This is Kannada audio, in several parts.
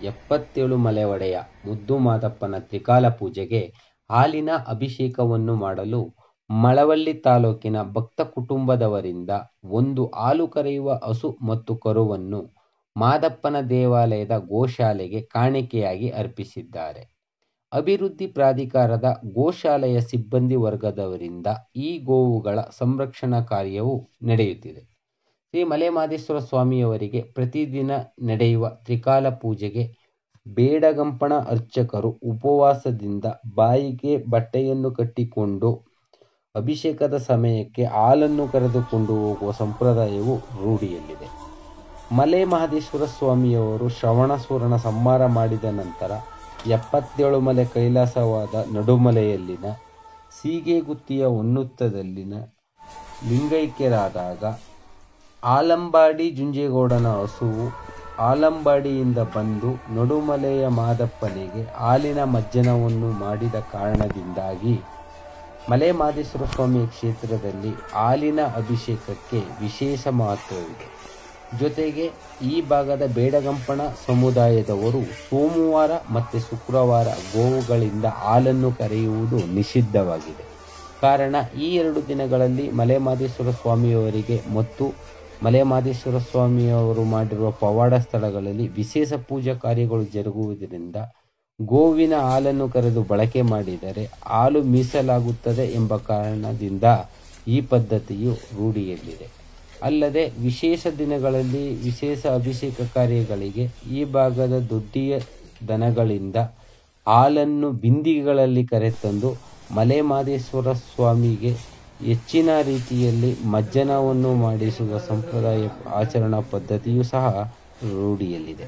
ಎಪ್ಪತ್ತೇಳು ಮಲೆ ಒಡೆಯ ಮುದ್ದು ಮಾದಪ್ಪನ ತ್ರಿಕಾಲ ಪೂಜೆಗೆ ಹಾಲಿನ ಅಭಿಷೇಕವನ್ನು ಮಾಡಲು ಮಳವಳ್ಳಿ ತಾಲೂಕಿನ ಭಕ್ತ ಕುಟುಂಬದವರಿಂದ ಒಂದು ಹಾಲು ಕರೆಯುವ ಹಸು ಮತ್ತು ಕರುವನ್ನು ಮಾದಪ್ಪನ ದೇವಾಲಯದ ಗೋಶಾಲೆಗೆ ಕಾಣಿಕೆಯಾಗಿ ಅರ್ಪಿಸಿದ್ದಾರೆ ಅಭಿವೃದ್ಧಿ ಪ್ರಾಧಿಕಾರದ ಗೋಶಾಲೆಯ ಸಿಬ್ಬಂದಿ ವರ್ಗದವರಿಂದ ಈ ಗೋವುಗಳ ಸಂರಕ್ಷಣಾ ಕಾರ್ಯವು ನಡೆಯುತ್ತಿದೆ ಶ್ರೀ ಮಲೆಮಹದೇಶ್ವರ ಸ್ವಾಮಿಯವರಿಗೆ ಪ್ರತಿದಿನ ನಡೆಯುವ ತ್ರಿಕಾಲ ಪೂಜೆಗೆ ಬೇಡಗಂಪಣ ಅರ್ಚಕರು ಉಪವಾಸದಿಂದ ಬಾಯಿಗೆ ಬಟ್ಟೆಯನ್ನು ಕಟ್ಟಿಕೊಂಡು ಅಭಿಷೇಕದ ಸಮಯಕ್ಕೆ ಹಾಲನ್ನು ಕರೆದುಕೊಂಡು ಹೋಗುವ ಸಂಪ್ರದಾಯವು ರೂಢಿಯಲ್ಲಿದೆ ಮಲೆ ಮಹದೇಶ್ವರ ಸ್ವಾಮಿಯವರು ಶ್ರವಣ ಸುವರ್ಣ ಸಂಹಾರ ಮಾಡಿದ ನಂತರ ಎಪ್ಪತ್ತೇಳು ಮಲೆ ಕೈಲಾಸವಾದ ನಡುಮಲೆಯಲ್ಲಿನ ಸೀಗೆಗುತ್ತಿಯ ಹೊನ್ನುತ್ತದಲ್ಲಿನ ಲಿಂಗೈಕ್ಯರಾದಾಗ ಆಲಂಬಾಡಿ ಜುಂಜೇಗೌಡನ ಹಸುವು ಆಲಂಬಾಡಿಯಿಂದ ಬಂದು ನಡುಮಲೆಯ ಮಾದಪ್ಪನಿಗೆ ಹಾಲಿನ ಮಜ್ಜನವನ್ನು ಮಾಡಿದ ಕಾರಣದಿಂದಾಗಿ ಮಲೆ ಮಹದೇಶ್ವರ ಸ್ವಾಮಿಯ ಕ್ಷೇತ್ರದಲ್ಲಿ ಹಾಲಿನ ಅಭಿಷೇಕಕ್ಕೆ ವಿಶೇಷ ಮಹತ್ವವಿದೆ ಜೊತೆಗೆ ಈ ಭಾಗದ ಬೇಡಗಂಪಣ ಸಮುದಾಯದವರು ಸೋಮವಾರ ಮತ್ತು ಶುಕ್ರವಾರ ಗೋವುಗಳಿಂದ ಹಾಲನ್ನು ಕರೆಯುವುದು ನಿಷಿದ್ಧವಾಗಿದೆ ಕಾರಣ ಈ ಎರಡು ದಿನಗಳಲ್ಲಿ ಮಲೆಮಹದೇಶ್ವರ ಸ್ವಾಮಿಯವರಿಗೆ ಮತ್ತು ಮಲೆಮಹದೇಶ್ವರ ಸ್ವಾಮಿಯವರು ಮಾಡಿರುವ ಪವಾಡ ಸ್ಥಳಗಳಲ್ಲಿ ವಿಶೇಷ ಪೂಜಾ ಕಾರ್ಯಗಳು ಜರುಗುವುದರಿಂದ ಗೋವಿನ ಹಾಲನ್ನು ಕರೆದು ಬಳಕೆ ಮಾಡಿದರೆ ಹಾಲು ಮೀಸಲಾಗುತ್ತದೆ ಎಂಬ ಕಾರಣದಿಂದ ಈ ಪದ್ಧತಿಯು ರೂಢಿಯಲ್ಲಿದೆ ಅಲ್ಲದೆ ವಿಶೇಷ ದಿನಗಳಲ್ಲಿ ವಿಶೇಷ ಅಭಿಷೇಕ ಕಾರ್ಯಗಳಿಗೆ ಈ ಭಾಗದ ದೊಡ್ಡಿಯ ದನಗಳಿಂದ ಹಾಲನ್ನು ಬಿಂದಿಗೆಗಳಲ್ಲಿ ಕರೆತಂದು ಮಲೆಮಹದೇಶ್ವರ ಸ್ವಾಮಿಗೆ ಹೆಚ್ಚಿನ ರೀತಿಯಲ್ಲಿ ಮಜ್ಜನವನ್ನು ಮಾಡಿಸುವ ಸಂಪ್ರದಾಯ ಆಚರಣಾ ಪದ್ಧತಿಯೂ ಸಹ ರೂಢಿಯಲ್ಲಿದೆ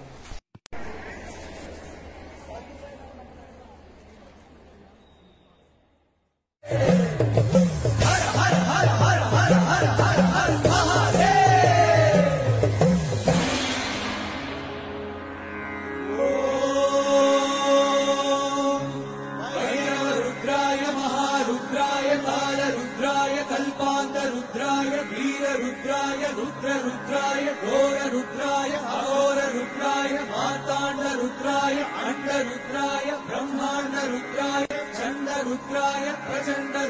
रुद्राय महारुद्राय कालरुद्राय कल्पान्तरुद्राय वीररुद्राय रुद्ररुद्राय घोररुद्राय अघोररुद्राय मार्ताण्डरुद्राय अण्डरुद्राय ब्रह्माण्डरुद्राय चण्डरुद्राय प्रचण्ड